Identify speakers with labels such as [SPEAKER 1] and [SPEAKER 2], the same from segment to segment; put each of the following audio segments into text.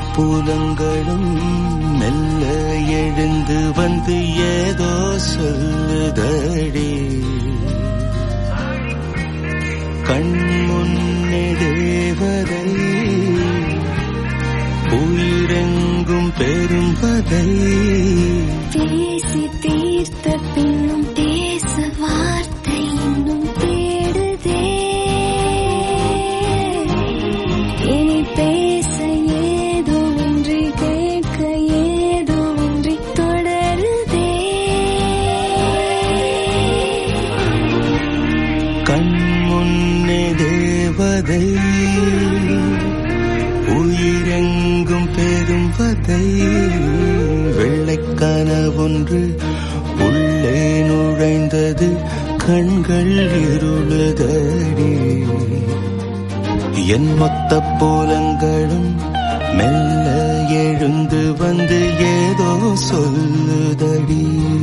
[SPEAKER 1] புலங்களும் மெல்ல எழுந்து வந்து ஏதோ சொல்லுதடி கண் முன்னே தேவதை உயிரெங்கும் பெரும்பதை
[SPEAKER 2] பேசி தீர்த்த பின்னும் பேச வார்த்தை இன்னும் தேடுதே இனி பேச ஏதுமின்றி கேட்க ஏதுமின்றி தொடருதே
[SPEAKER 1] கண் முன்னே தேவதை உயிரெங்கும் பெரும்பதை வெள்ளைக்கான ஒன்று உள்ளே நுழைந்தது கண்கள் இருளுதடி என் மொத்த போலங்களும் மெல்ல எழுந்து வந்து ஏதோ சொல்லுதடி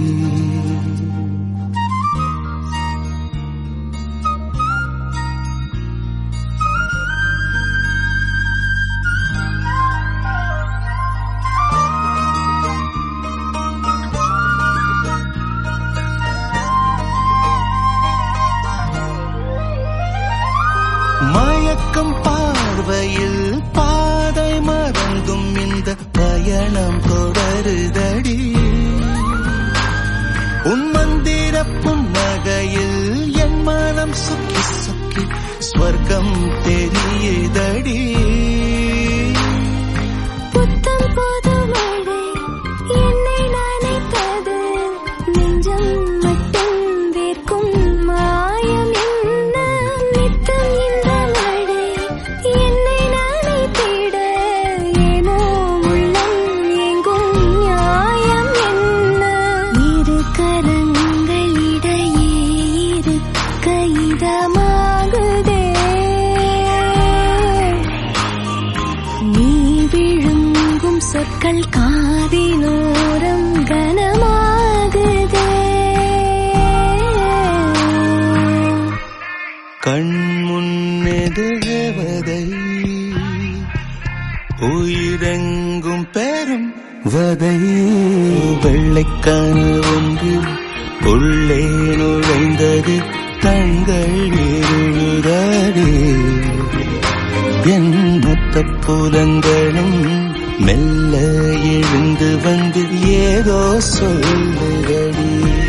[SPEAKER 1] மயக்கம் பார்வையில் பாதை மறந்தும் இந்த பயணம் தொடருதடி உன் மந்திர புன்னகையில் என் மனம் சுக்கி சுக்கி ஸ்வர்க்கம் தெரியுதடி
[SPEAKER 2] புத்தம் புது மழை என்னை நனைத்தது நெஞ்சம் மட்டும் வேர்க்கும் மாயம் என்ன நித்தம் இந்த மழை என்னை நனைத்திட ஏனோ உள்ளம் எங்கும் நியாயம் என்ன இரு கரங்களிடையே இருக்க இதமாகுதே நீ விழுங்கும் சொற்கள் காதினோரம் கனமாகுதே
[SPEAKER 1] கண் முன்னே தேவதை உயிரெங்கும் பெரும் வதை வெள்ளைக்கான ஒன்று உள்ளே நுழைந்தது கண்கள் இருளுதடி என் மொத்த புலங்களும் மெல்ல எழுந்து வந்து ஏதோ சொல்லுதடி